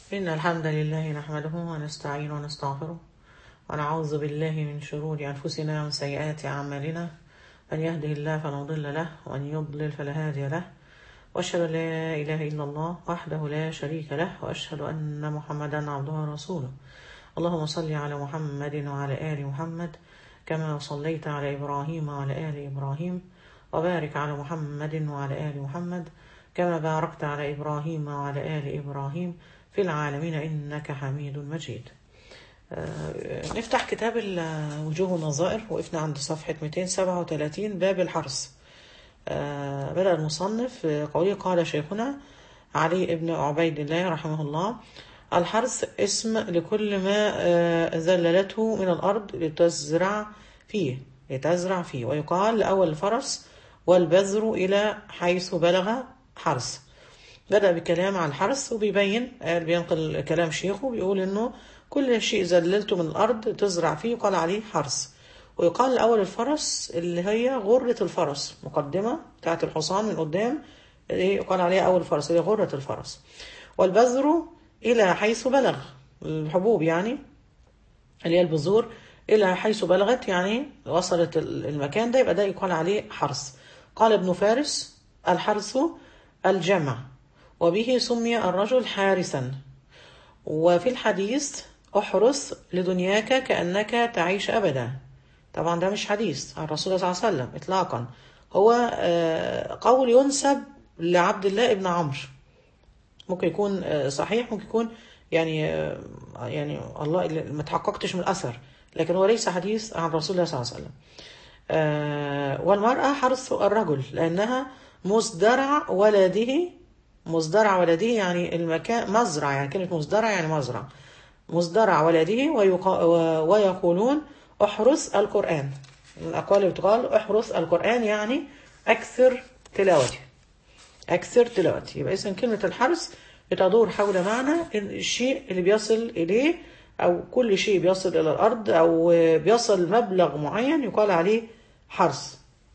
إن الحمد لله نحمده ونستعين ونستغفره ونعوذ بالله من شرور أنفسنا ومن سيئات أعمالنا من يهده الله فلا مضل له ومن يضلل فلا هادي له وأشهد أن لا إله إلا الله وحده لا شريك له وأشهد أن محمدا عبده ورسوله اللهم صل على محمد وعلى آل محمد كما صليت على إبراهيم وعلى آل إبراهيم وبارك على محمد وعلى آل محمد كما باركت على إبراهيم وعلى آل إبراهيم في العالمين إنك حميد مجيد آه، نفتح كتاب ال- وجوه النظائر وقفنا عند صفحة 237 باب الحرث آه، بدأ المصنف قوله قال شيخنا علي بن عبيد الله رحمه الله الحرث اسم لكل ما آه، ذللته من الأرض لتزرع فيه لتزرع فيه ويقال لأول الفرس والبذر إلى حيث بلغ حرث بدأ بكلام عن الحرث وبيبين قال بينقل كلام شيخه بيقول إنه كل شيء ذللته من الأرض تزرع فيه يقال عليه حرث ويقال لأول الفرس اللي هي غرة الفرس مقدمة بتاعت الحصان من قدام اللي يقال عليها أول الفرس اللي هي غرة الفرس والبذر إلى حيث بلغ الحبوب يعني اللي هي البذور إلى حيث بلغت يعني وصلت المكان ده يبقى ده يقال عليه حرث قال ابن فارس الحرث الجمع وبه سمي الرجل حارسا وفي الحديث احرس لدنياك كأنك تعيش أبدا طبعا ده مش حديث عن الرسول صلى الله عليه وسلم إطلاقا هو آه، قول ينسب لعبد الله ابن عمرو ممكن يكون آه، صحيح ممكن يكون يعني آه، يعني الله ما تحققتش من الأثر لكن هو ليس حديث عن رسول الله صلى الله عليه وسلم آه، والمرأة حرث الرجل لأنها مزدرع ولده مزدرع ولده يعني المكان مزرع يعني كلمة مزدرع يعني مزرع مزدرع ولده ويقا- و- ويقولون احرس القرآن الأقوال اللي بتقال احرس القرآن يعني أكثر تلاوته أكثر تلاوته يبقى إذا كلمة الحرس بتدور حول معنى إن الشيء اللي بيصل إليه أو كل شيء بيصل إلى الأرض أو بيصل مبلغ معين يقال عليه حرس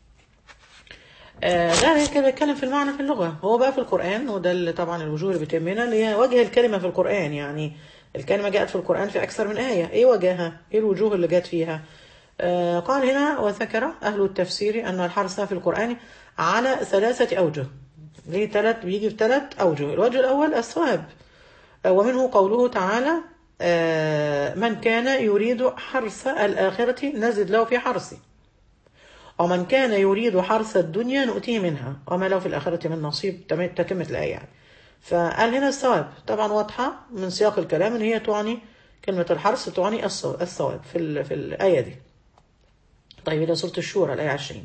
آه، ده كده بيتكلم في المعنى في اللغة هو بقى في القرآن وده اللي طبعا الوجوه اللي بتهمنا اللي هي وجه الكلمة في القرآن يعني الكلمة جاءت في القرآن في أكثر من آية إيه وجهها؟ إيه الوجوه اللي جات فيها؟ آه، قال هنا وذكر أهل التفسير أن الحرث في القرآن على ثلاثة أوجه ليه ثلاث بيجي في ثلاث أوجه الوجه الأول الثواب آه، ومنه قوله تعالى آه، من كان يريد حرث الآخرة نزد له في حرثه ومن كان يريد حرث الدنيا نؤتيه منها وما له في الآخرة من نصيب تم- تتمة الآية يعني فقال هنا الثواب طبعا واضحة من سياق الكلام إن هي تعني كلمة الحرث تعني الثو- الثواب في, ال- في الآية دي طيب إلى سورة الشورى الآية 20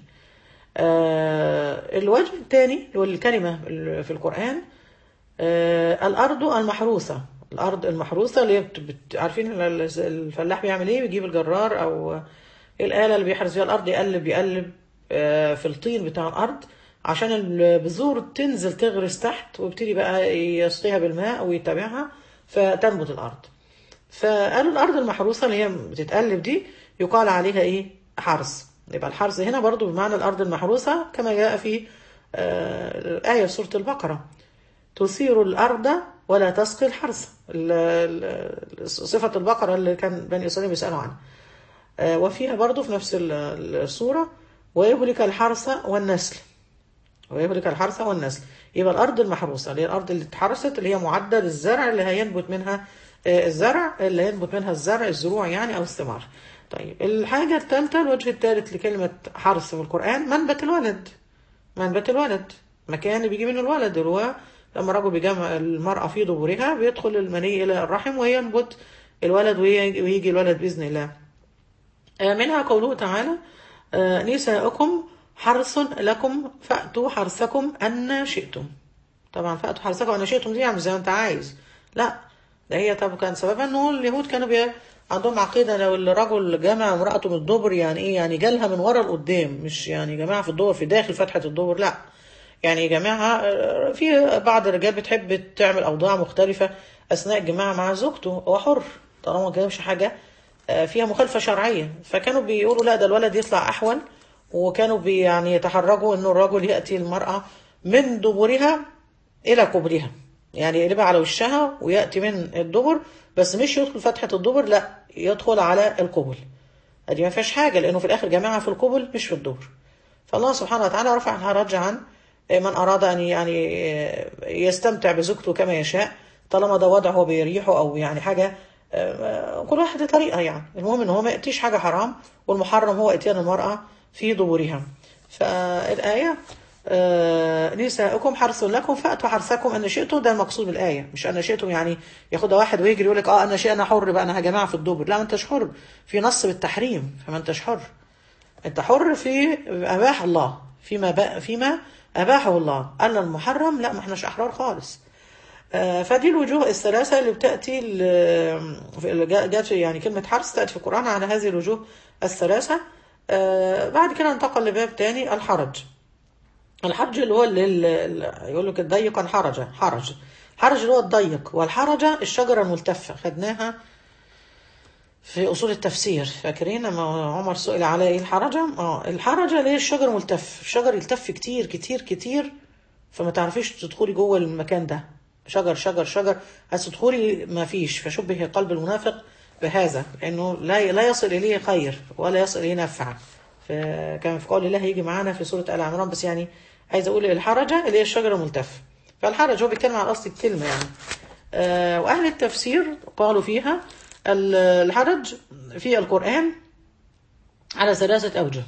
آه الوجه الثاني اللي هو الكلمة ال- في القرآن آه الأرض المحروثة الأرض المحروثة اللي هي بت- بت- عارفين ال- ال- الفلاح بيعمل إيه بيجيب الجرار أو الآلة اللي بيحرث فيها الأرض يقلب يقلب آه، في الطين بتاع الأرض عشان البذور تنزل تغرس تحت ويبتدي بقى يسقيها بالماء ويتابعها فتنبت الأرض فقالوا الأرض المحروسة اللي هي بتتقلب دي يقال عليها إيه حرث يبقى الحرث هنا برضو بمعنى الأرض المحروسة كما جاء في آه، آية في سورة البقرة تثير الأرض ولا تسقي الحرث ال- ال- صفة البقرة اللي كان بني إسرائيل بيسألوا عنها آه، وفيها برضو في نفس ال- السورة ويهلك الحرث والنسل ويهلك الحرث والنسل يبقى الأرض المحروسة اللي هي الأرض اللي اتحرثت اللي هي معدل الزرع اللي هينبت منها آه، الزرع اللي هينبت منها الزرع الزروع يعني أو الثمار طيب الحاجة الثالثة الوجه الثالث لكلمة حرث في القرآن منبت الولد منبت الولد مكان اللي بيجي منه الولد اللي هو لما الرجل بيجمع المرأة في دبرها بيدخل المني إلى الرحم وينبت الولد ويجي ويجي الولد بإذن الله آه، منها قوله تعالى آه، نساؤكم حرث لكم فأتوا حرثكم أن شئتم طبعا فأتوا حرثكم أن شئتم دي يعني زي ما أنت عايز لا ده هي طب كان سببها إنه اليهود كانوا بي... عندهم عقيدة لو الرجل جمع امرأته من الدبر يعني إيه يعني جالها من ورا لقدام مش يعني جماعة في الدبر في داخل فتحة الدبر لا يعني جماعة آه، في بعض الرجال بتحب تعمل أوضاع مختلفة أثناء الجماع مع زوجته هو حر طالما ما جابش حاجة آه، فيها مخالفة شرعية فكانوا بيقولوا لا ده الولد يطلع أحول وكانوا بي يعني يتحرجوا إنه الرجل يأتي المرأة من دبرها إلى قبرها يعني يقلبها على وشها ويأتي من الدبر بس مش يدخل فتحة الدبر لا يدخل على القبل ادي ما فيهاش حاجة لأنه في الآخر جماعة في القبل مش في الدبر فالله سبحانه وتعالى رفع الحرج عن من أراد أن يعني يستمتع بزوجته كما يشاء طالما ده وضع هو بيريحه أو يعني حاجة كل واحد طريقة يعني المهم إن هو ما يأتيش حاجة حرام والمحرم هو إتيان المرأة في دبورها فالآية آه نساؤكم حرث لكم فأتوا حرثكم أن شئتم ده المقصود من الآية مش أن شئتم يعني ياخدها واحد ويجري يقول لك اه أنا شئ أنا حر بقى أنا يا جماعة في الدبر لا ما أنتش حر في نص بالتحريم فما أنتش حر أنت حر في أباح الله فيما بقى فيما أباحه الله ألا المحرم لا ما احناش أحرار خالص آه فدي الوجوه الثلاثة اللي بتأتي اللي جات يعني كلمة حرث تأتي في القرآن على هذه الوجوه الثلاثة آه بعد كده انتقل لباب تاني الحرج الحرج اللي هو اللي يقول لك ضيقا حرجة حرج حرج اللي هو الضيق والحرجة الشجرة الملتفة خدناها في أصول التفسير فاكرين لما عمر سئل على إيه الحرجة؟ اه الحرجة اللي هي الشجر ملتف الشجر يلتف كتير كتير كتير فما تعرفيش تدخلي جوه المكان ده شجر شجر شجر هتدخلي ما فيش فشبه قلب المنافق بهذا لأنه لا لا يصل إليه خير ولا يصل إليه نفع كان في قول الله يجي معانا في سورة آل عمران بس يعني عايز أقول الحرجة اللي هي الشجرة الملتفة فالحرج هو بيتكلم عن أصل الكلمة يعني آه وأهل التفسير قالوا فيها الحرج في القرآن على ثلاثة أوجه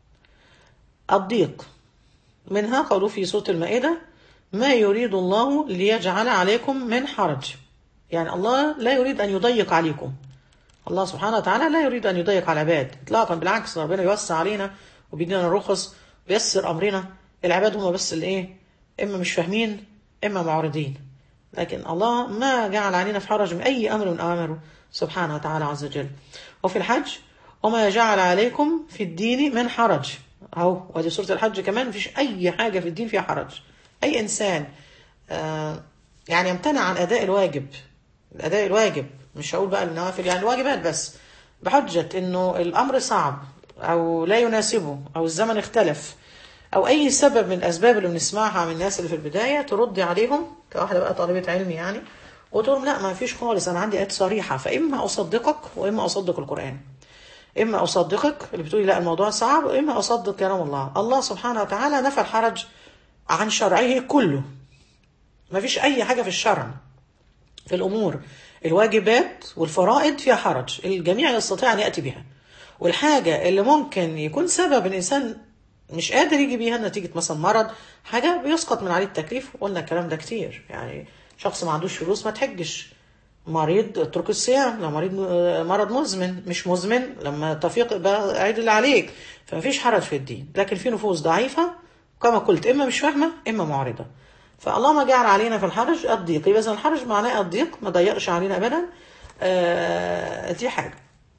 الضيق منها قالوا في سورة المائدة ما يريد الله ليجعل عليكم من حرج يعني الله لا يريد أن يضيق عليكم الله سبحانه وتعالى لا يريد أن يضيق على العباد إطلاقا بالعكس ربنا يوسع علينا وبيدينا الرخص ويسر أمرنا العباد هم بس الإيه إما مش فاهمين إما معرضين لكن الله ما جعل علينا في حرج من أي أمر من أوامره سبحانه وتعالى عز وجل وفي الحج وما جعل عليكم في الدين من حرج أهو ودي سورة الحج كمان مفيش أي حاجة في الدين فيها حرج أي إنسان آه يعني يمتنع عن أداء الواجب الأداء الواجب مش هقول بقى النوافل يعني الواجبات بس بحجة إنه الأمر صعب أو لا يناسبه أو الزمن اختلف أو أي سبب من الأسباب اللي بنسمعها من الناس اللي في البداية تردي عليهم كواحدة بقى طالبة علم يعني وتقول لهم لا ما فيش خالص أنا عندي آيات صريحة فإما أصدقك وإما أصدق القرآن إما أصدقك اللي بتقولي لا الموضوع صعب وإما أصدق كلام الله الله سبحانه وتعالى نفى الحرج عن شرعه كله ما فيش أي حاجة في الشرع في الأمور الواجبات والفرائض فيها حرج الجميع يستطيع أن يأتي بها والحاجة اللي ممكن يكون سبب الإنسان مش قادر يجي بيها نتيجة مثلا مرض حاجة بيسقط من عليه التكليف قلنا الكلام ده كتير يعني شخص ما عندوش فلوس ما تحجش مريض اترك الصيام لو مريض مرض مزمن مش مزمن لما تفيق بقى عيد اللي عليك فما فيش حرج في الدين لكن في نفوس ضعيفة كما قلت إما مش فاهمة إما معرضة فالله ما جعل علينا في الحرج الضيق يبقى إذا الحرج معناه الضيق ما ضيقش علينا أبدا آه دي حاجة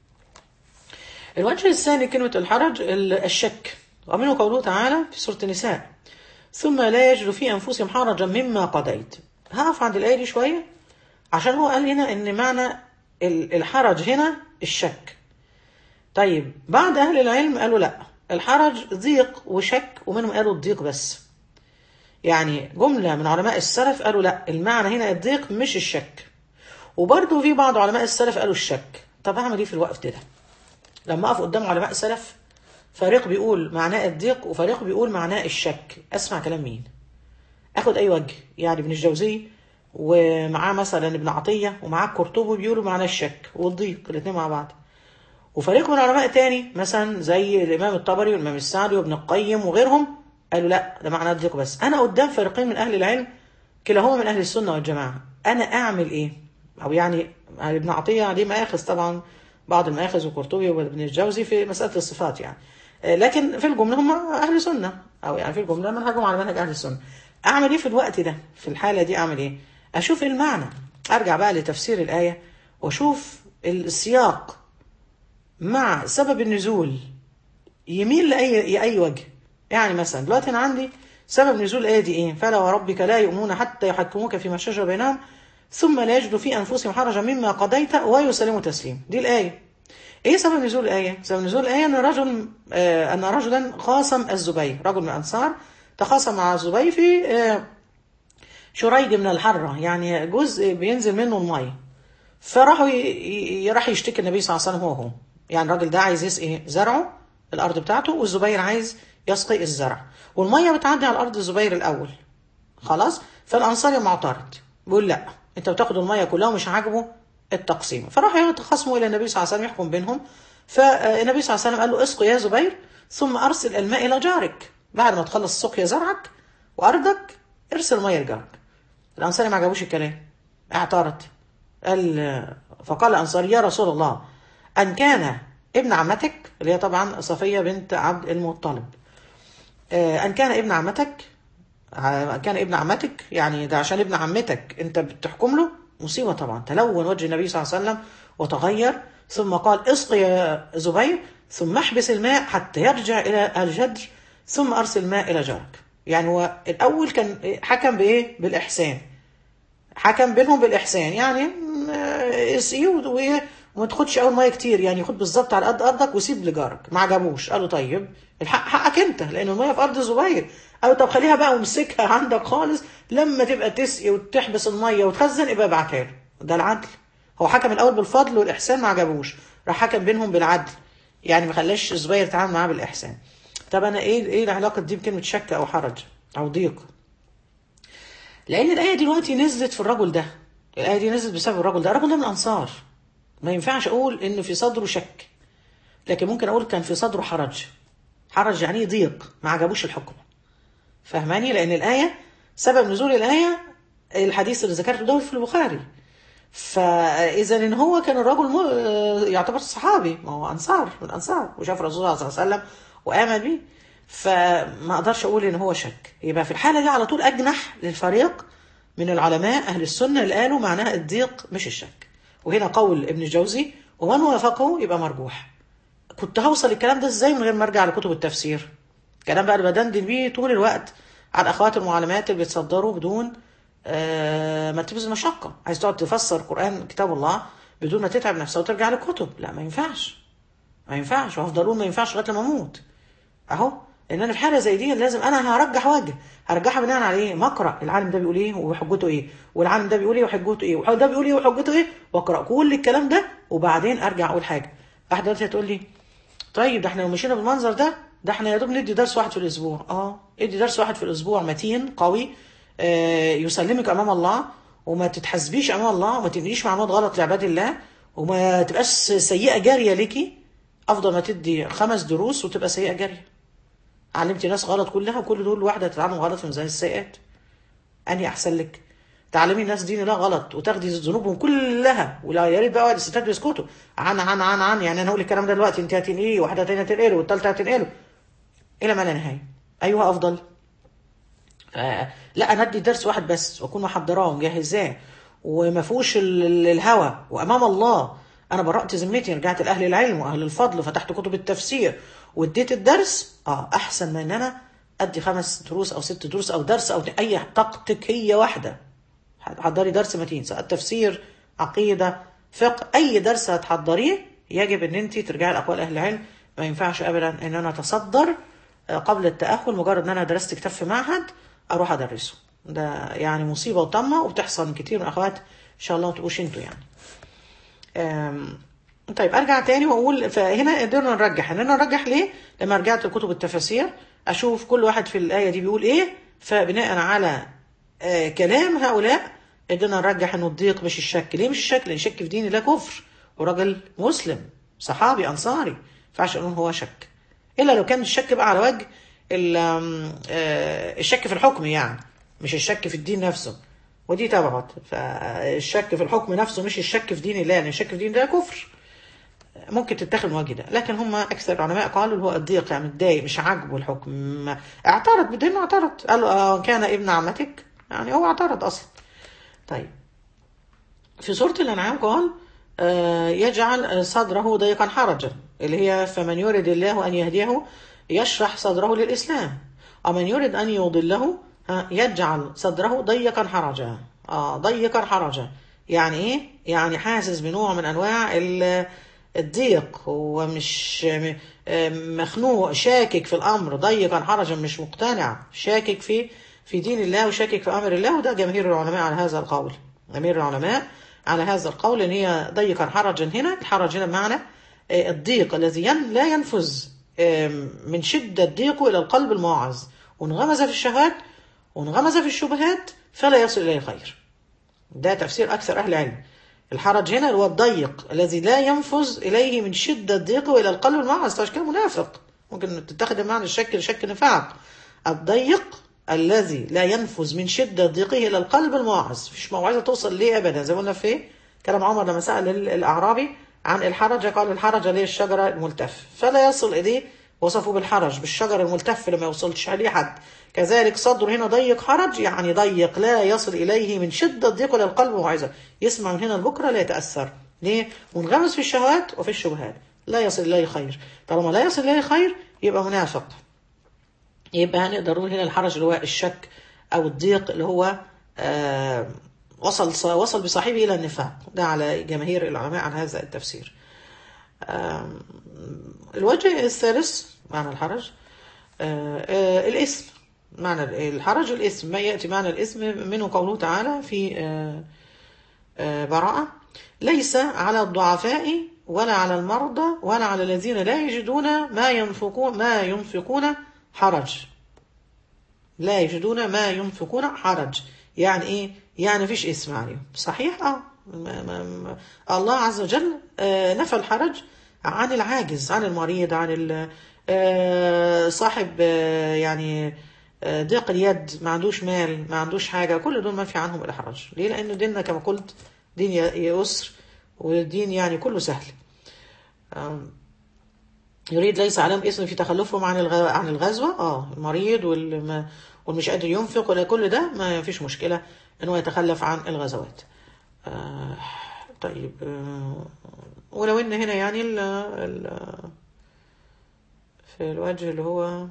الوجه الثاني كلمة الحرج الشك ومنه قوله تعالى في سورة النساء ثم لا يجد في أنفسهم حرجا مما قضيت هقف عند الآية دي شوية عشان هو قال هنا إن معنى الحرج هنا الشك طيب بعد أهل العلم قالوا لا الحرج ضيق وشك ومنهم قالوا الضيق بس يعني جملة من علماء السلف قالوا لا المعنى هنا الضيق مش الشك وبرضه في بعض علماء السلف قالوا الشك طب أعمل إيه في الوقت ده لما أقف قدام علماء السلف فريق بيقول معناه الضيق وفريق بيقول معناه الشك اسمع كلام مين اخد اي وجه يعني ابن الجوزي ومعاه مثلا ابن عطيه ومعاه القرطبي بيقولوا معناه الشك والضيق الاثنين مع بعض وفريق من علماء تاني مثلا زي الامام الطبري والامام السعدي وابن القيم وغيرهم قالوا لا ده معناه الضيق بس انا قدام فريقين من اهل العلم كلاهما من اهل السنه والجماعه انا اعمل ايه او يعني ابن عطيه عليه مآخذ طبعا بعض المآخذ وقرطبي وابن الجوزي في مساله الصفات يعني لكن في الجمله هم اهل سنه او يعني في الجمله منهجهم على منهج اهل السنه اعمل ايه في الوقت ده في الحاله دي اعمل ايه اشوف المعنى ارجع بقى لتفسير الايه واشوف السياق مع سبب النزول يميل لاي اي وجه يعني مثلا دلوقتي انا عندي سبب نزول الايه دي ايه فلا وربك لا يؤمنون حتى يحكموك فيما شجر بينهم ثم لا يجدوا في انفسهم حرجا مما قضيت ويسلموا تسليم دي الايه ايه سبب نزول الايه سبب نزول الايه ان رجل آه ان رجلا خاصم الزبير رجل من الانصار تخاصم مع الزبير في آه شريج من الحرة يعني جزء بينزل منه المية فراحوا ي- ي- راح يشتكي النبي صلى الله عليه وسلم هو هو يعني الراجل ده عايز يسقي زرعه الأرض بتاعته والزبير عايز يسقي الزرع والمية بتعدي على الأرض الزبير الأول خلاص فالأنصاري معترض بيقول لا أنت بتاخد المية كلها ومش عاجبه التقسيم فراح يتخاصموا إلى النبي صلى الله عليه وسلم يحكم بينهم فالنبي صلى الله عليه وسلم قال له اسقي يا زبير ثم أرسل الماء إلى جارك بعد ما تخلص سقيا زرعك وأرضك ارسل المية لجارك الأنصاري ما عجبوش الكلام اعترض قال فقال الأنصاري يا رسول الله أن كان ابن عمتك اللي هي طبعا صفية بنت عبد المطلب آه، أن كان ابن عمتك ع- كان ابن عمتك يعني ده عشان ابن عمتك أنت بتحكم له مصيبة طبعا تلون وجه النبي صلى الله عليه وسلم وتغير ثم قال اسقي يا زبير ثم احبس الماء حتى يرجع إلى الجدر ثم أرسل الماء إلى جارك يعني هو الأول كان حكم بإيه بالإحسان حكم بينهم بالإحسان يعني م- آه، اسقيه و- وما تاخدش أول مية كتير يعني خد بالظبط على قد أرضك وسيب لجارك ما عجبوش قالوا طيب الحق حقك أنت لأن المية في أرض زبير قالوا طب خليها بقى وامسكها عندك خالص لما تبقى تسقي وتحبس المية وتخزن يبقى ابعتها له ده العدل هو حكم الأول بالفضل والإحسان ما عجبوش راح حكم بينهم بالعدل يعني ما خلاش الزبير يتعامل معاه بالإحسان طب أنا إيه إيه العلاقة دي بكلمة شك أو حرج أو ضيق لان الايه دلوقتي نزلت في الرجل ده الايه دي نزلت بسبب الرجل ده الرجل ده من الانصار ما ينفعش اقول ان في صدره شك لكن ممكن اقول كان في صدره حرج حرج يعني إيه ضيق ما عجبوش الحكم فاهماني لان الايه سبب نزول الايه الحديث اللي ذكرته ده في البخاري فاذا ان هو كان الرجل م... يعتبر صحابي ما هو انصار من الانصار وشاف الرسول صلى الله عليه وسلم وامن بيه فما اقدرش اقول ان هو شك يبقى في الحاله دي على طول اجنح للفريق من العلماء اهل السنه اللي قالوا معناها الضيق مش الشك وهنا قول ابن الجوزي ومن وافقه يبقى مرجوح كنت هوصل الكلام ده ازاي من غير ما ارجع لكتب التفسير الكلام بقى اللي بدندن بيه طول الوقت على الاخوات المعلمات اللي بيتصدروا بدون آه ما تبذل مشقه عايز تقعد تفسر قران كتاب الله بدون ما تتعب نفسها وترجع للكتب لا ما ينفعش ما ينفعش وهفضل اقول ما ينفعش لغايه لما اموت اهو ان انا في حاله زي دي لازم انا هرجح وجه هرجحها بناء على ايه مقرا العالم ده بيقول ايه وحجته ايه والعالم ده بيقول ايه وحجته ايه وده بيقول ايه وحجته ايه واقرا كل الكلام ده وبعدين ارجع اقول حاجه واحده دلوقتي هتقول لي طيب ده احنا لو مشينا بالمنظر ده ده احنا يا دوب ندي درس واحد في الاسبوع اه ادي درس واحد في الاسبوع متين قوي آه يسلمك امام الله وما تتحاسبيش امام الله وما تنقليش معلومات غلط لعباد الله وما تبقاش سيئه جاريه ليكي افضل ما تدي خمس دروس وتبقى سيئه جاريه علمتي ناس غلط كلها وكل دول واحده تتعلم غلط في ميزان السيئات انهي احسن لك تعلمي الناس دين لا غلط وتاخدي ذنوبهم كلها ولا يا ريت بقى الستات بيسكتوا عن عن عن عن يعني انا هقول الكلام ده دلوقتي انت هتنقليه واحده تانيه هتنقله والثالثه هتنقله الى ما لا نهايه ايوه افضل آه لا انا ادي درس واحد بس واكون محضراه ومجهزاه وما فيهوش ال- ال- الهوى وامام الله انا برأت ذمتي رجعت لاهل العلم واهل الفضل وفتحت كتب التفسير واديت الدرس اه احسن من ان انا ادي خمس دروس او ست دروس او درس او اي تكتيكيه واحده حضري درس متين سواء تفسير عقيده فقه اي درس هتحضريه يجب ان انت ترجعي لاقوال اهل العلم ما ينفعش ابدا ان انا اتصدر آه، قبل التاهل مجرد ان انا درست كتاب في معهد اروح ادرسه ده يعني مصيبه وطمه وبتحصل كتير من اخوات ان شاء الله ما تبقوش انتوا يعني أم، طيب ارجع تاني واقول فهنا قدرنا نرجح اننا نرجح ليه لما رجعت لكتب التفاسير اشوف كل واحد في الايه دي بيقول ايه فبناء على آه كلام هؤلاء قدرنا نرجح انه الضيق مش الشك ليه مش الشك لان الشك في دين الله كفر وراجل مسلم صحابي انصاري ما ينفعش نقول هو شك الا لو كان الشك بقى على وجه ال- آم، آه، الشك في الحكم يعني مش الشك في الدين نفسه ودي تبعت فالشك في الحكم نفسه مش الشك في دين الله لان الشك في دين الله كفر ممكن تتاخد من وجه ده لكن هم اكثر العلماء قالوا اللي هو الضيق يعني متضايق مش عاجبه الحكم اعترض بدين اعترض قالوا آه كان ابن عمتك يعني هو اعترض اصلا طيب في سورة الأنعام قال آه، يجعل صدره ضيقا حرجا اللي هي فمن يرد الله أن يهديه يشرح صدره للإسلام ومن يرد أن يضله ها، يجعل صدره ضيقا حرجا آه ضيقا حرجا يعني إيه؟ يعني حاسس بنوع من أنواع ال- الضيق هو مش م- آه، مخنوق شاكك في الأمر ضيقا حرجا مش مقتنع شاكك في في دين الله وشاكك في امر الله وده جماهير العلماء على هذا القول جماهير العلماء على هذا القول ان هي ضيقا حرجا هنا الحرج هنا بمعنى آه، الضيق الذي ين لا ينفذ آم، من شدة ضيقه إلى القلب الموعظ وانغمز في الشهوات وانغمز في الشبهات فلا يصل إليه خير ده تفسير أكثر أهل العلم الحرج هنا هو الضيق الذي لا ينفذ إليه من شدة ضيقه إلى القلب الموعظ عشان كده منافق ممكن تتخذ معنى الشك لشك نفاق الضيق الذي لا ينفذ من شدة ضيقه إلى القلب الموعظ مفيش موعظة توصل ليه أبدا زي ما قلنا في كلام عمر لما سأل ال- الأعرابي عن الحرج قال الحرج ليه الشجرة الملتف فلا يصل إليه وصفه بالحرج بالشجر الملتف اللي ما يوصلش عليه حد كذلك صدره هنا ضيق حرج يعني ضيق لا يصل إليه من شدة ضيقه إلى القلب موعظة يسمع من هنا لبكرة لا يتأثر ليه؟ منغمس في الشهوات وفي الشبهات لا يصل إليه خير طالما لا يصل إليه خير يبقى منافق يبقى هنقدر نقول هنا الحرج اللي هو الشك او الضيق اللي هو آه وصل وصل بصاحبه الى النفاق ده على جماهير العلماء على هذا التفسير آم، الوجه الثالث معنى الحرج آه، آه، الاسم معنى الحرج الاسم ما يأتي معنى الاسم منه قوله تعالى في آه، آه، براءة ليس على الضعفاء ولا على المرضى ولا على الذين لا يجدون ما ينفقون ما ينفقون حرج لا يجدون ما ينفقون حرج يعني ايه يعني فيش اسم عليهم صحيح اه ما ما ما الله عز وجل آه نفى الحرج عن العاجز عن المريض عن ال- آه صاحب آه يعني آه ضيق اليد ما عندوش مال ما عندوش حاجة كل دول ما في عنهم الحرج ليه لأنه ديننا كما قلت دين ي- يسر ودين يعني كله سهل آم، يريد ليس عليهم اسم في تخلفهم عن الغ... عن الغزوة اه المريض والم... والمش قادر ينفق ولا كل ده ما فيش مشكلة ان هو يتخلف عن الغزوات آه طيب آه ولو ان هنا يعني ال... ال... في الوجه اللي هو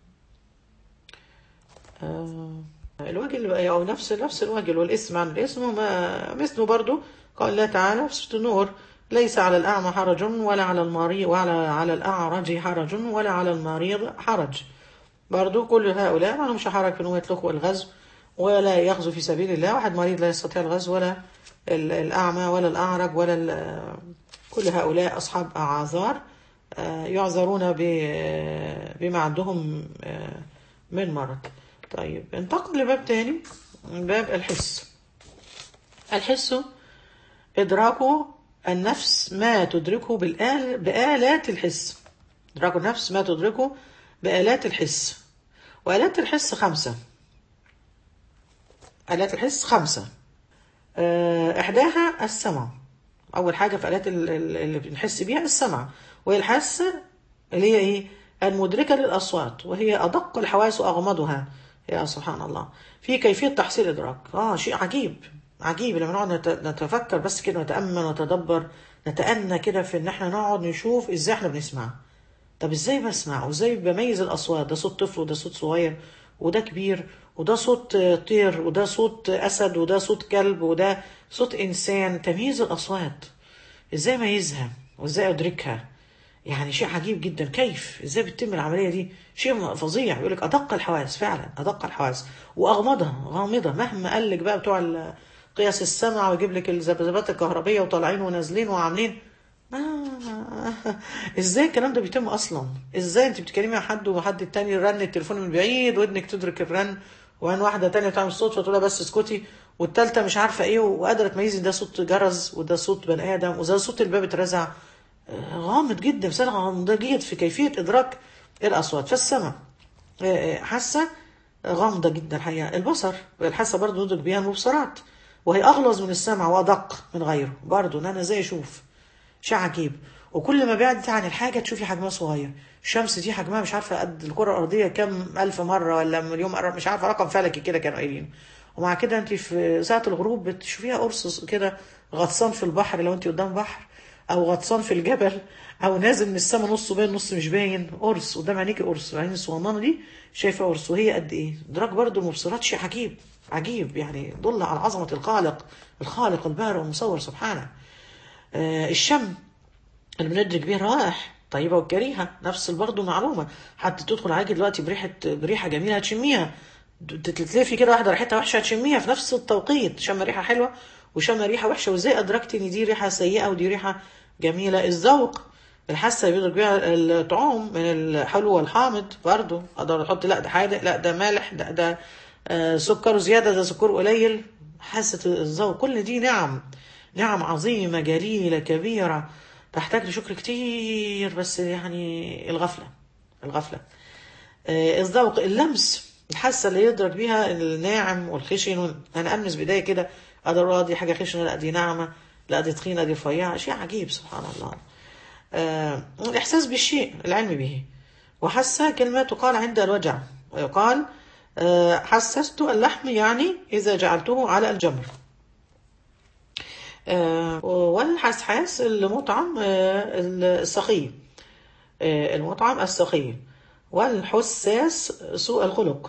آه الوجه اللي او نفس نفس الوجه اللي هو الاسم عن الاسم ما مثله برضو قال الله تعالى في سورة النور ليس على الأعمى حرج ولا على المريض ولا على الأعرج حرج ولا على المريض حرج برضو كل هؤلاء ما لهمش حرج في انهم يطلقوا الغزو ولا يغزو في سبيل الله واحد مريض لا يستطيع الغزو ولا ال- الأعمى ولا الأعرج ولا ال- كل هؤلاء أصحاب أعذار آه، يعذرون ب- بما عندهم آه، من مرض طيب انتقل لباب تاني باب الحس الحس إدراك النفس ما تدركه بالآل بآلات الحس إدراك النفس ما تدركه بآلات الحس وآلات الحس خمسة آلات الحس خمسة آه، إحداها السمع أول حاجة في آلات ال- ال- اللي بنحس بيها السمع وهي الحاسة اللي هي إيه المدركة للأصوات وهي أدق الحواس وأغمضها يا سبحان الله في كيفية تحصيل إدراك آه شيء عجيب عجيب لما نقعد نت- نتفكر بس كده نتأمل ونتدبر نتأنى كده في إن إحنا نقعد نشوف إزاي إحنا بنسمع طب ازاي بسمع وازاي بميز الاصوات ده صوت طفل وده صوت صغير وده كبير وده صوت آه، طير وده صوت اسد وده صوت كلب وده صوت انسان تمييز الاصوات ازاي اميزها وازاي ادركها يعني شيء عجيب جدا كيف ازاي بتتم العمليه دي شيء فظيع يقول لك ادق الحواس فعلا ادق الحواس واغمضها غامضه مهما قال لك بقى بتوع ال- قياس السمع ويجيب لك الذبذبات الكهربيه وطالعين ونازلين وعاملين ما ازاي الكلام ده بيتم اصلا ازاي انت بتتكلمي مع حد وحد التاني رن التليفون من بعيد ودنك تدرك الرن وان واحده تانية تعمل صوت فتقول لها بس اسكتي والتالتة مش عارفه ايه وقادره تميزي ده صوت جرس وده صوت بني ادم وده صوت الباب اترزع آه، غامض جدا مثال غامض جدا في كيفيه ادراك الاصوات فالسمع آه، حاسه غامضه جدا الحقيقه البصر الحاسه برضه ندرك بيها المبصرات وهي اغلظ من السمع وادق من غيره برضه ان انا ازاي اشوف شيء عجيب وكل ما بعدت عن الحاجة تشوفي حجمها صغير الشمس دي حجمها مش عارفة قد الكرة الأرضية كم ألف مرة ولا مليون مرة مش عارفة رقم فلكي كده كانوا قايلين ومع كده انت في ساعة الغروب بتشوفيها قرص كده غطسان في البحر لو انت قدام بحر أو غطسان في الجبل أو نازل من السماء نصه باين نص مش باين قرص قدام عينيكي قرص العين الصغننة دي شايفة قرص وهي قد إيه إدراك برضه المبصرات شيء عجيب عجيب يعني دل على عظمة الخالق الخالق البارئ والمصور سبحانه آه الشم اللي بندرك بيه الروائح طيبة والكريهة نفس برضه معلومة حتى تدخل عليك دلوقتي بريحة بريحة جميلة هتشميها تتلفي كده واحده ريحتها وحشه هتشميها في نفس التوقيت شم ريحه حلوه وشم ريحه وحشه وازاي ادركت ان دي ريحه سيئه ودي ريحه جميله الذوق الحاسه اللي بيدرك بيها الطعوم من الحلو والحامض برضه اقدر احط لا ده حادق لا ده مالح ده ده آه، سكره زياده ده سكر قليل حاسه الذوق كل دي نعم نعم عظيمه جليله كبيره تحتاج لشكر كتير بس يعني الغفله الغفله آه، الذوق اللمس الحاسه اللي يدرك بيها الناعم والخشن انا امس بدايه كده اقدر اقول آه دي حاجه خشنه لا دي ناعمه لا دي تخينه دي رفيعه شيء عجيب سبحان الله آه الاحساس بالشيء العلم به وحس كلمه تقال عند الوجع ويقال آه حسست اللحم يعني اذا جعلته على الجمر آه والحسحاس المطعم آه السخي آه المطعم السخي والحساس سوء الخلق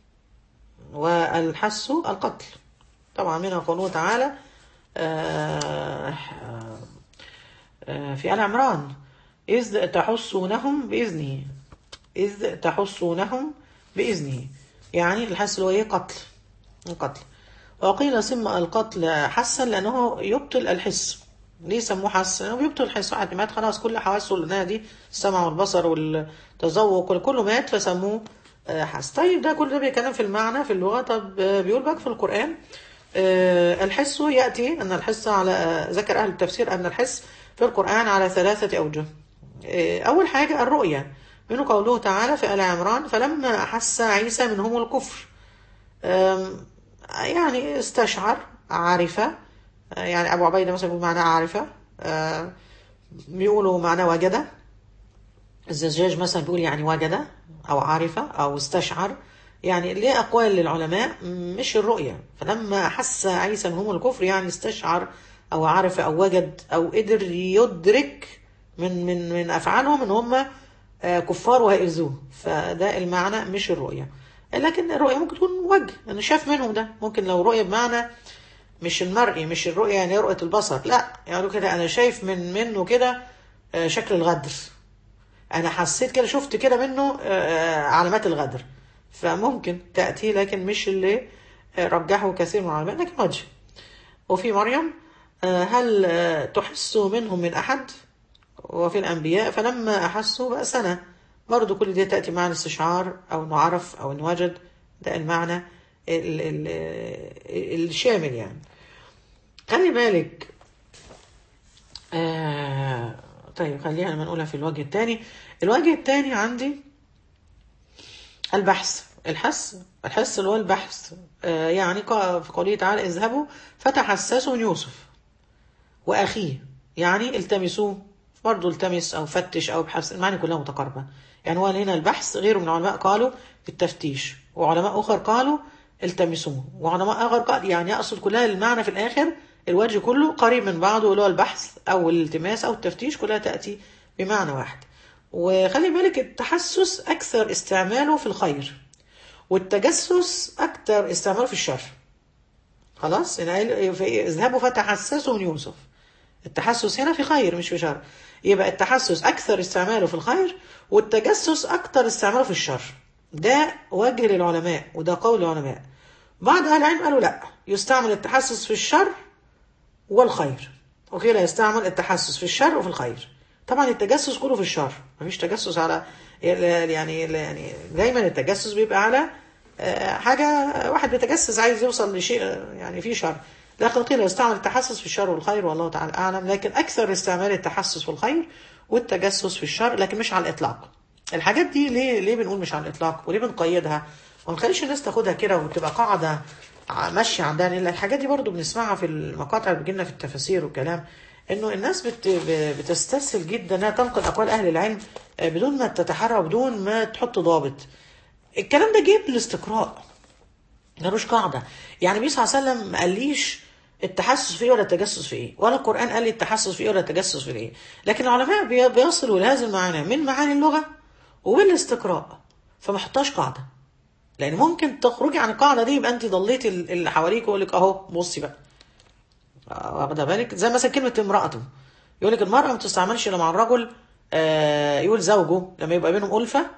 والحس القتل طبعا منها قوله تعالى آه، آه، في آل عمران إذ تحسونهم بإذنه إذ تحسونهم بإذنه يعني الحس اللي هو إيه قتل القتل وقيل سمى القتل حسا لأنه يبطل الحس ليه سموه حس؟ لأنه بيبطل الحس واحد مات خلاص كل حواسه اللي دي السمع والبصر والتذوق كله مات فسموه آه، حس طيب ده كل ده بيتكلم في المعنى في اللغة طب آه، بيقول بقى في القرآن آه، الحس يأتي أن الحس على آه، ذكر أهل التفسير أن الحس في القرآن على ثلاثة أوجه آه، أول حاجة الرؤية منه قوله تعالى في آل عمران فلما أحس عيسى منهم الكفر آم، يعني استشعر عرف آه، يعني أبو عبيدة مثلا بيقول معناه عرف آه، بيقولوا معناه وجد الزجاج مثلا بيقول يعني وجد أو عرف أو استشعر يعني ليه أقوال للعلماء مش الرؤية فلما أحس عيسى هم الكفر يعني استشعر أو عرف أو وجد أو قدر يدرك من من من أفعالهم إن هم آه، كفار وهيأذوه فده المعنى مش الرؤية لكن الرؤية ممكن تكون وجه أنا شاف منهم ده ممكن لو رؤية بمعنى مش المرئي مش الرؤية يعني رؤية البصر لا يعني كده أنا شايف من منه كده آه، شكل الغدر انا حسيت كده شفت كده منه آه، علامات الغدر فممكن تأتي لكن مش اللي آه، رجحه كثير من العلماء لكن وجه وفي مريم آه، هل آه، تحس منهم من أحد وفي الأنبياء فلما أحسوا بأسنا برضو كل دي تأتي معنى استشعار أو إنه عرف أو إنه وجد ده المعنى ال- ال- ال- الشامل يعني خلي بالك آه طيب خلينا لما نقولها في الوجه الثاني الوجه الثاني عندي البحث الحس الحس اللي هو البحث آه يعني قا- في قوله تعالى اذهبوا فتحسسوا من يوسف واخيه يعني التمسوه برضه التمس او فتش او ابحث المعاني كلها متقاربه يعني هو هنا البحث غيره من العلماء قالوا التفتيش وعلماء اخر قالوا التمسوه وعلماء اخر قال يعني اقصد كلها المعنى في الاخر الوجه كله قريب من بعضه اللي هو البحث او الالتماس او التفتيش كلها تاتي بمعنى واحد وخلي بالك التحسس اكثر استعماله في الخير والتجسس اكثر استعماله في الشر خلاص هنا قال في- اذهبوا فتحسسوا من يوسف التحسس هنا في خير مش في شر يبقى التحسس اكثر استعماله في الخير والتجسس اكثر استعماله في الشر ده وجه للعلماء وده قول العلماء بعض اهل العلم قالوا لا يستعمل التحسس في الشر والخير وقيل يستعمل التحسس في الشر وفي الخير طبعا التجسس كله في الشر مفيش تجسس على يعني يعني دايما التجسس بيبقى على آه، حاجة واحد بيتجسس عايز يوصل لشيء آه، يعني فيه شر لكن قيل يستعمل التحسس في الشر والخير والله تعالى أعلم لكن أكثر استعمال التحسس في الخير والتجسس في الشر لكن مش على الإطلاق الحاجات دي ليه ليه بنقول مش على الإطلاق وليه بنقيدها وما نخليش الناس تاخدها كده وتبقى قاعدة ع- ماشية عندها لأن الحاجات دي برضو بنسمعها في المقاطع اللي بتجيلنا في التفاسير والكلام انه الناس بت ب- بتستسهل جدا انها تنقل اقوال اهل العلم آه، بدون ما تتحرى وبدون ما تحط ضابط الكلام ده جه بالاستقراء ملوش قاعده يعني النبي صلى الله عليه وسلم ما قاليش التحسس في ايه ولا التجسس في ايه ولا القران قال لي التحسس في ايه ولا التجسس في ايه لكن العلماء بي- بيصلوا لهذه المعاني من معاني اللغه وبالاستقراء فما حطهاش قاعده لان ممكن تخرجي عن القاعده دي يبقى انت ضليتي ال- اللي حواليك ويقول لك اهو بصي بقى آه، واخده بالك زي مثلا كلمه امراته يقول لك المراه ما تستعملش الا مع الرجل آه، يقول زوجه لما يبقى بينهم الفه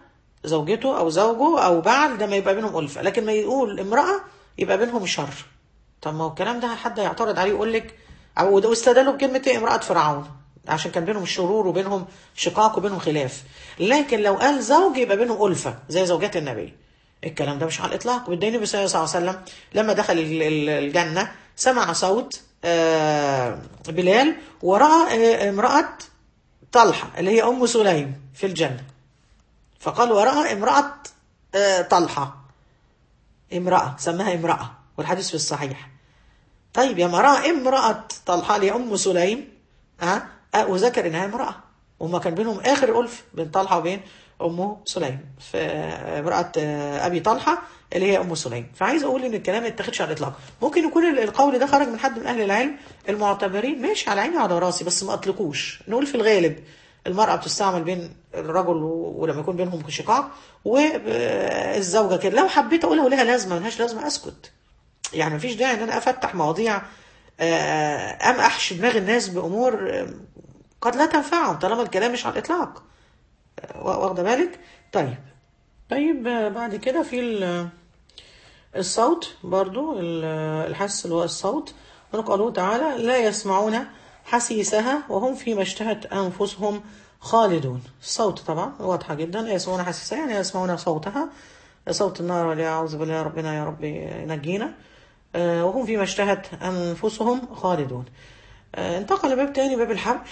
زوجته او زوجه او بعل ده ما يبقى بينهم ألفة لكن ما يقول امرأة يبقى بينهم شر طب ما هو الكلام ده حد يعترض عليه يقول لك او ده استدلوا بكلمة إيه؟ امرأة فرعون عشان كان بينهم شرور وبينهم شقاق وبينهم خلاف لكن لو قال زوج يبقى بينهم ألفة زي زوجات النبي الكلام ده مش على الإطلاق والدين النبي صلى الله عليه وسلم لما دخل ال- ال- الجنة سمع صوت آه، بلال ورأى آه، امرأة طلحة اللي هي أم سليم في الجنة فقال ورأى امرأة آه، طلحة امرأة سماها امرأة والحديث في الصحيح طيب يا مرأة امرأة طلحة اللي هي أم سليم ها أه وذكر إنها امرأة وما كان بينهم آخر ألف بين طلحة وبين أم سليم في امرأة آه، أبي طلحة اللي هي أم سليم فعايز أقول إن الكلام ما يتاخدش على الإطلاق ممكن يكون ال- القول ده خرج من حد من أهل العلم المعتبرين ماشي على عيني وعلى راسي بس ما أطلقوش نقول في الغالب المرأة بتستعمل بين الرجل و- ولما يكون بينهم شقاق والزوجة كده لو حبيت أقولها ولها لازمة ملهاش لازمة أسكت يعني مفيش داعي ان انا افتح مواضيع آه، ام احشي دماغ الناس بامور آه، قد لا تنفعهم طالما الكلام مش على الاطلاق آه، واخده بالك طيب طيب آه، بعد كده في ال- الصوت برضو ال- الحس اللي هو الصوت من قوله تعالى لا يسمعون حسيسها وهم فيما اشتهت أنفسهم خالدون الصوت طبعا واضحة جدا لا يسمعون حسيسها يعني يسمعون صوتها صوت النار والعياذ أعوذ بالله يا ربنا يا رب ينجينا آه، وهم فيما اشتهت أنفسهم خالدون آه، انتقل لباب تاني باب الحبل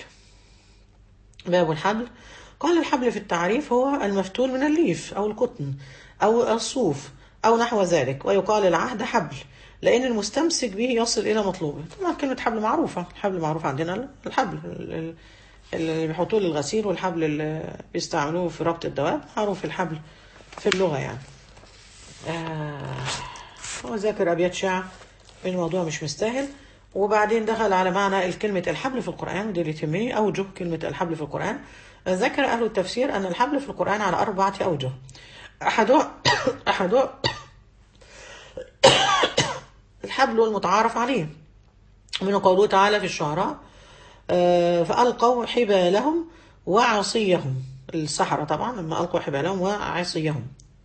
باب الحبل قال الحبل في التعريف هو المفتول من الليف أو القطن أو الصوف أو نحو ذلك ويقال العهد حبل لأن المستمسك به يصل إلى مطلوبه طبعا كلمة حبل معروفة الحبل معروف عندنا الحبل ال- ال- اللي بيحطوه للغسيل والحبل اللي بيستعملوه في ربط الدواب معروف الحبل في اللغة يعني آه هو ذاكر أبيات شعر الموضوع مش مستاهل وبعدين دخل على معنى الكلمة الحبل في القرآن ودي اللي تهمني أوجه كلمة الحبل في القرآن ذكر أهل التفسير أن الحبل في القرآن على أربعة أوجه أحدها أحدها الحبل المتعارف عليه من قوله تعالى في الشعراء آه، فألقوا حبالهم وعصيهم السحرة طبعا لما ألقوا حبالهم وعصيهم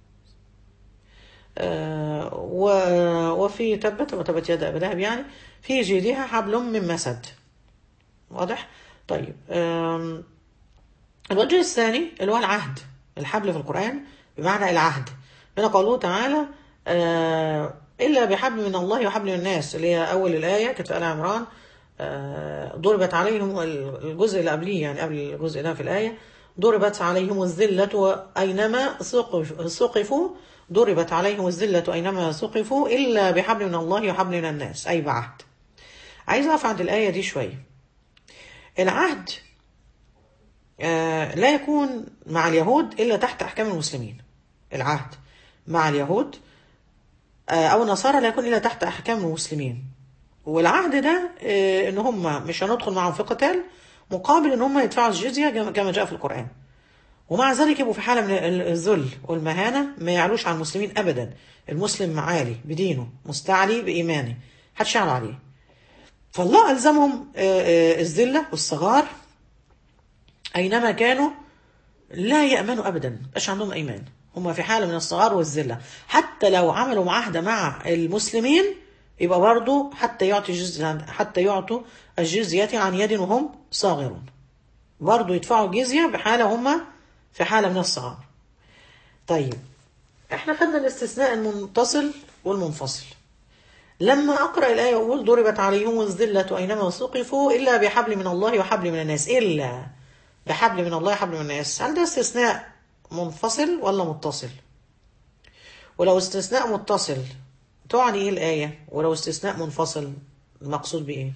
آه، و- وفي تبت وتبت يد أبي لهب يعني في جيدها حبل من مسد واضح طيب آم، الوجه الثاني اللي هو العهد الحبل في القرآن بمعنى العهد من قوله تعالى آه، إلا بحبل من الله وحبل من الناس اللي هي أول الآية كانت في آل عمران آه، ضربت عليهم الجزء اللي قبليه يعني قبل الجزء ده في الآية ضربت عليهم الذلة أينما ثقف- ثقفوا ضربت عليهم الذلة أينما ثقفوا إلا بحبل من الله وحبل من الناس أي بعهد عايز أقف عند الآية دي شوية العهد آه، لا يكون مع اليهود إلا تحت أحكام المسلمين العهد مع اليهود آه، أو النصارى لا يكون إلا تحت أحكام المسلمين والعهد ده آه، إن هم مش هندخل معهم في قتال مقابل إن هم يدفعوا الجزية كما- كما جاء في القرآن ومع ذلك يبقوا في حالة من ال- الذل والمهانة ما يعلوش على المسلمين أبدا المسلم معالي بدينه مستعلي بإيمانه محدش يعلى عليه فالله ألزمهم آه، آه، الذلة والصغار أينما كانوا لا يأمنوا أبدا مش عندهم إيمان هم في حالة من الصغار والذلة حتى لو عملوا معاهدة مع المسلمين يبقى برضو حتى يعطي جزية حتى يعطوا الجزية عن يد وهم صاغرون برضو يدفعوا جزية بحالة هم في حالة من الصغار طيب احنا خدنا الاستثناء المتصل والمنفصل لما أقرأ الآية وأقول ضربت عليهم الذلة أينما ثقفوا إلا بحبل من الله وحبل من الناس إلا بحبل من الله وحبل من الناس هل ده استثناء منفصل ولا متصل ولو استثناء متصل تعني إيه الآية ولو استثناء منفصل المقصود بإيه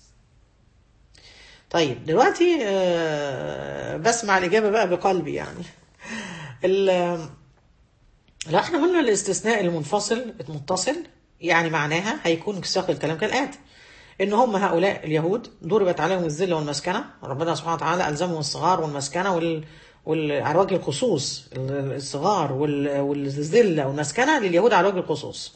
طيب دلوقتي آه، بسمع الإجابة بقى بقلبي يعني ال- لا احنا قلنا الاستثناء المنفصل المتصل يعني معناها هيكون في سياق الكلام كالآتي ان هم هؤلاء اليهود ضربت عليهم الذله والمسكنه ربنا سبحانه وتعالى الزمهم الصغار والمسكنه وال وال- على وجه الخصوص الصغار وال- والذله والمسكنه لليهود على وجه الخصوص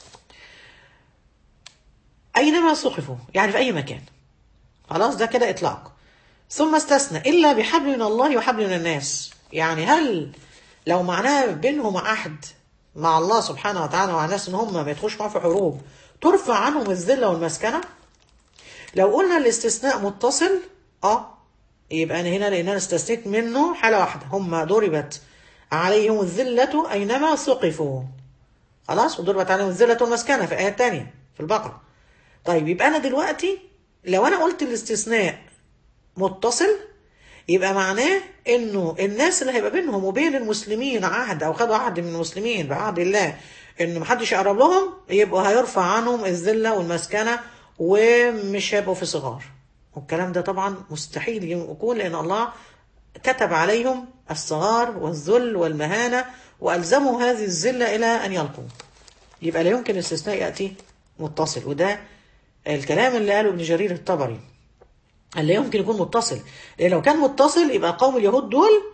اينما سقفوا يعني في اي مكان خلاص ده كده اطلاق ثم استثنى الا بحبل من الله وحبل من الناس يعني هل لو معناها بينهم عهد مع الله سبحانه وتعالى ومع الناس ان هم ما يدخلوش معاه في حروب ترفع عنهم الذله والمسكنه لو قلنا الاستثناء متصل اه يبقى انا هنا لان انا استثنيت منه حاله واحده هم ضربت عليهم الذله اينما ثقفوا خلاص وضربت عليهم الذله والمسكنه في ايه تانية في البقره طيب يبقى انا دلوقتي لو انا قلت الاستثناء متصل يبقى معناه انه الناس اللي هيبقى بينهم وبين المسلمين عهد او خدوا عهد من المسلمين بعهد الله ان محدش يقرب لهم يبقوا هيرفع عنهم الذله والمسكنه ومش هيبقوا في صغار والكلام ده طبعا مستحيل يكون لان الله كتب عليهم الصغار والذل والمهانه والزموا هذه الذله الى ان يلقوا يبقى لا يمكن الاستثناء ياتي متصل وده الكلام اللي قاله ابن جرير الطبري اللي يمكن يكون متصل لان لو كان متصل يبقى قوم اليهود دول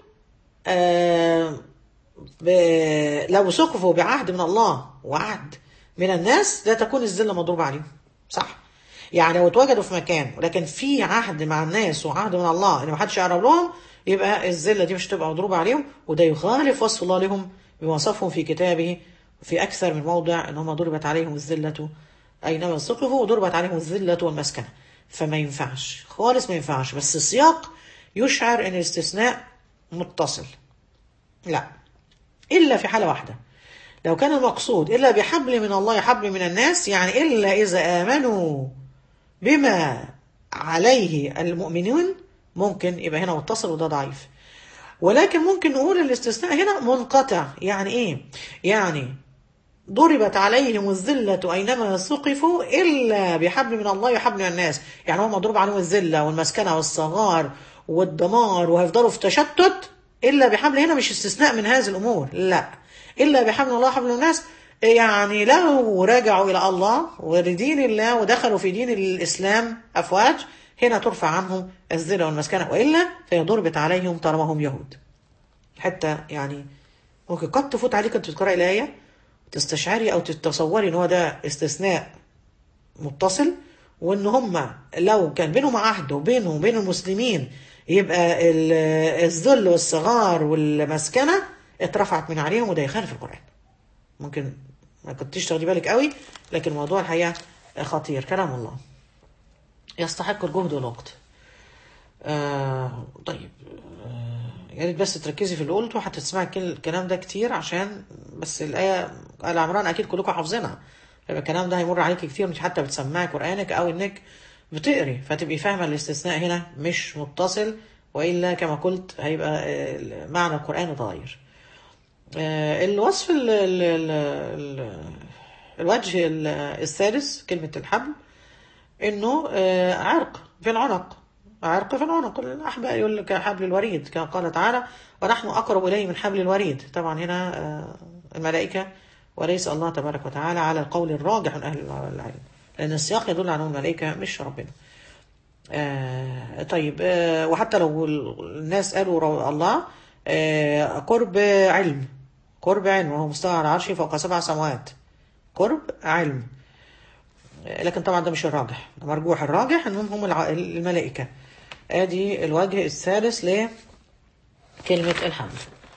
آه ب... لو سقفوا بعهد من الله وعهد من الناس لا تكون الذله مضروبه عليهم صح يعني لو اتوجدوا في مكان ولكن في عهد مع الناس وعهد من الله ان ما حدش يقرب لهم يبقى الذله دي مش تبقى مضروبه عليهم وده يخالف وصف الله لهم بوصفهم في كتابه في اكثر من موضع ان هم ضربت عليهم الذله اينما سقفوا وضربت عليهم الذله والمسكنه فما ينفعش خالص ما ينفعش بس السياق يشعر ان الاستثناء متصل لا الا في حاله واحده لو كان المقصود الا بحبل من الله حبل من الناس يعني الا اذا امنوا بما عليه المؤمنون ممكن يبقى هنا متصل وده ضعيف ولكن ممكن نقول الاستثناء هنا منقطع يعني ايه يعني ضربت عليهم الذلة أينما ثقفوا إلا بحبل من الله وحبل من الناس يعني هو مضروب عليهم الذلة والمسكنة والصغار والدمار وهيفضلوا في تشتت إلا بحبل هنا مش استثناء من هذه الأمور لا إلا بحبل الله وحبل الناس يعني لو رجعوا إلى الله ولدين الله ودخلوا في دين الإسلام أفواج هنا ترفع عنهم الذلة والمسكنة وإلا فهي ضربت عليهم طالما هم يهود حتى يعني ممكن قد تفوت عليك أنت تقرأ الآية تستشعري او تتصوري ان هو ده استثناء متصل وان هم لو كان بينهم عهد وبينهم وبين المسلمين يبقى الذل والصغار والمسكنه اترفعت من عليهم وده يخالف القران ممكن ما كنتيش تاخدي بالك قوي لكن الموضوع الحقيقه خطير كلام الله يستحق الجهد والوقت آه طيب آه يا ريت بس تركزي في اللي قلته هتسمعي الكلام ده كتير عشان بس الآية آل عمران أكيد كلكم حافظينها يبقى الكلام ده هيمر عليك كتير مش حتى بتسمعي قرآنك أو إنك بتقري فتبقي فاهمة الاستثناء هنا مش متصل وإلا كما قلت هيبقى معنى القرآن اتغير الوصف ال ال ال الوجه الثالث كلمة الحبل إنه عرق في العنق عرق في العنق الأحباء يقول لك حبل الوريد كما قال تعالى ونحن أقرب إليه من حبل الوريد طبعا هنا الملائكة وليس الله تبارك وتعالى على القول الراجح من أهل العلم لأن السياق يدل على الملائكة مش ربنا آه طيب آه وحتى لو الناس قالوا الله آه قرب علم قرب علم وهو مستوى على عرشه فوق سبع سماوات قرب علم لكن طبعا ده مش الراجح ده مرجوح الراجح انهم هم الملائكه ادي الوجه الثالث لكلمه الحمد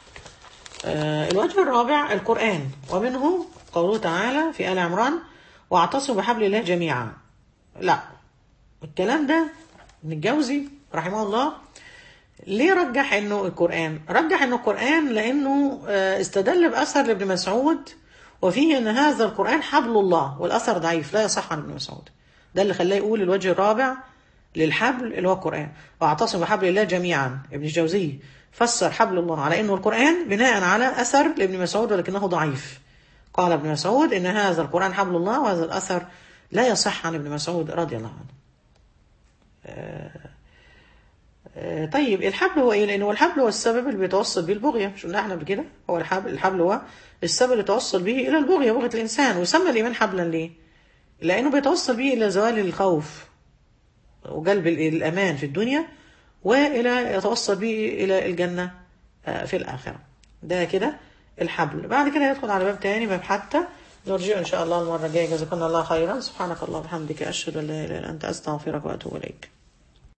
الوجه الرابع القران ومنه قوله تعالى في ال عمران واعتصموا بحبل الله جميعا لا الكلام ده ابن الجوزي رحمه الله ليه رجح انه القران رجح انه القران لانه استدل باثر لابن مسعود وفيه ان هذا القران حبل الله والاثر ضعيف لا يصح عن ابن مسعود ده اللي خلاه يقول الوجه الرابع للحبل اللي هو القران واعتصموا بحبل الله جميعا ابن الجوزي فسر حبل الله على انه القران بناء على اثر لابن مسعود ولكنه ضعيف قال ابن مسعود ان هذا القران حبل الله وهذا الاثر لا يصح عن ابن مسعود رضي الله عنه آه آه طيب الحبل هو ايه لانه الحبل هو السبب اللي بيتوصل به البغيه مش قلنا احنا قبل كده هو الحبل الحبل هو السبب اللي توصل به الى البغيه بغيه الانسان وسمى الايمان حبلا ليه لانه بيتوصل به الى زوال الخوف وجلب الامان في الدنيا والى يتوصل به الى الجنه في الاخره ده كده الحبل بعد كده يدخل على باب تاني باب حتى نرجع ان شاء الله المره الجايه جزاكم الله خيرا سبحانك اللهم وبحمدك اشهد ان لا اله الا انت استغفرك واتوب اليك